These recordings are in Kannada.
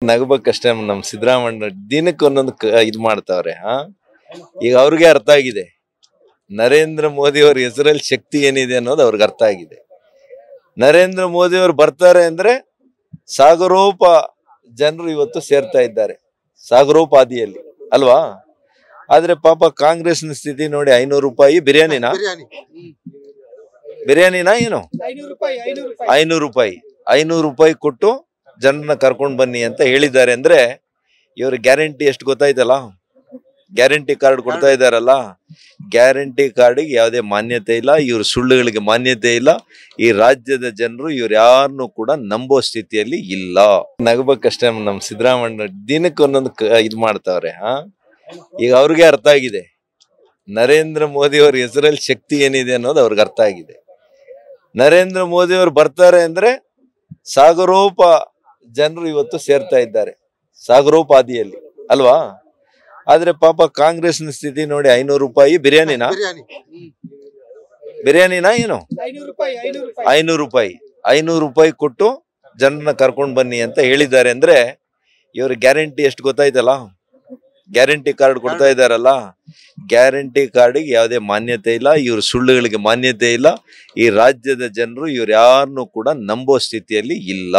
ನಗಬೇಕಷ್ಟೇ ನಮ್ ಸಿದ್ದರಾಮಣ್ಣ ದಿನಕ್ಕೆ ಒಂದೊಂದು ಕ- ಇದ್ ಮಾಡ್ತಾವ್ರೆ ಹಾ ಈಗ ಅವ್ರಿಗೆ ಅರ್ಥ ಆಗಿದೆ ನರೇಂದ್ರ ಮೋದಿ ಅವ್ರ ಹೆಸರಲ್ಲಿ ಶಕ್ತಿ ಏನಿದೆ ಅನ್ನೋದು ಅವ್ರಿಗೆ ಅರ್ಥ ಆಗಿದೆ ನರೇಂದ್ರ ಮೋದಿ ಅವರು ಬರ್ತಾರೆ ಅಂದ್ರೆ ಸಾಗರೋಪ ಜನರು ಇವತ್ತು ಸೇರ್ತಾ ಇದ್ದಾರೆ ಸಾಗರೋಪಾದಿಯಲ್ಲಿ ಅಲ್ವಾ ಆದ್ರೆ ಪಾಪ ಕಾಂಗ್ರೆಸ್ನ ಸ್ಥಿತಿ ನೋಡಿ ಐನೂರು ರೂಪಾಯಿ ಬಿರಿಯಾನಿನಾ ಬಿರಿಯಾನಿ ಬಿರಿಯಾನಿನಾ ಏನು ಐನೂರು ರೂಪಾಯಿ ಐನೂರು ರೂಪಾಯಿ ಐನೂರು ರೂಪಾಯಿ ಐನೂರು ರೂಪಾಯಿ ಕೊಟ್ಟು ಜನರನ್ನ ಕರ್ಕೊಂಡು ಬನ್ನಿ ಅಂತ ಹೇಳಿದ್ದಾರೆ ಅಂದ್ರೆ ಇವ್ರ ಗ್ಯಾರಂಟಿ ಎಷ್ಟು ಗೊತ್ತಾಯ್ತಲ್ಲ ಗ್ಯಾರಂಟಿ ಕಾರ್ಡ್ ಕೊಡ್ತಾ ಇದಾರಲ್ಲ ಗ್ಯಾರಂಟಿ ಕಾರ್ಡಿಗೆ ಯಾವುದೇ ಮಾನ್ಯತೆ ಇಲ್ಲ ಇವ್ರ ಸುಳ್ಳುಗಳಿಗೆ ಮಾನ್ಯತೆ ಇಲ್ಲ ಈ ರಾಜ್ಯದ ಜನರು ಇವ್ರು ಯಾರನ್ನೂ ಕೂಡ ನಂಬೋ ಸ್ಥಿತಿಯಲ್ಲಿ ಇಲ್ಲ ನಗಬೇಕಷ್ಟೇ ನಮ್ ಸಿದ್ದರಾಮಣ್ಣ ದಿನಕ್ಕೆ ಒಂದೊಂದು ಕ- ಇದ್ ಮಾಡ್ತಾವ್ರೆ ಹಾ ಈಗ ಅವ್ರಿಗೆ ಅರ್ಥ ಆಗಿದೆ ನರೇಂದ್ರ ಮೋದಿ ಅವ್ರ ಹೆಸರಲ್ಲಿ ಶಕ್ತಿ ಏನಿದೆ ಅನ್ನೋದು ಅವ್ರಿಗೆ ಅರ್ಥ ಆಗಿದೆ ನರೇಂದ್ರ ಮೋದಿ ಅವರು ಬರ್ತಾರೆ ಅಂದ್ರೆ ಸಾಗರೋಪ ಜನರು ಇವತ್ತು ಸೇರ್ತಾ ಇದ್ದಾರೆ ಸಾಗರೋಪಾದಿಯಲ್ಲಿ ಅಲ್ವಾ ಆದ್ರೆ ಪಾಪ ಕಾಂಗ್ರೆಸ್ನ ಸ್ಥಿತಿ ನೋಡಿ ಐನೂರು ರೂಪಾಯಿ ಬಿರಿಯಾನಿನಾ ಬಿರಿಯಾನಿ ಬಿರಿಯಾನಿನಾ ಏನು ಐನೂರು ರೂಪಾಯಿ ಐನೂರು ರೂಪಾಯಿ ಐನೂರು ರೂಪಾಯಿ ಐನೂರು ರೂಪಾಯಿ ಕೊಟ್ಟು ಜನರನ್ನ ಕರ್ಕೊಂಡು ಬನ್ನಿ ಅಂತ ಹೇಳಿದ್ದಾರೆ ಅಂದ್ರೆ ಇವ್ರ ಗ್ಯಾರಂಟಿ ಎಷ್ಟು ಗೊತ್ತಾಯ್ತಲ್ಲ ಗ್ಯಾರಂಟಿ ಕಾರ್ಡ್ ಕೊಡ್ತಾ ಇದಾರಲ್ಲ ಗ್ಯಾರಂಟಿ ಕಾರ್ಡಿಗೆ ಯಾವುದೇ ಮಾನ್ಯತೆ ಇಲ್ಲ ಇವ್ರ ಸುಳ್ಳುಗಳಿಗೆ ಮಾನ್ಯತೆ ಇಲ್ಲ ಈ ರಾಜ್ಯದ ಜನರು ಇವ್ರು ಯಾರನ್ನೂ ಕೂಡ ನಂಬೋ ಸ್ಥಿತಿಯಲ್ಲಿ ಇಲ್ಲ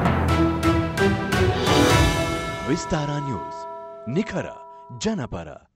ವಿಸ್ತಾರ ನ್ಯೂಸ್ ನಿಖರ ಜನಪರ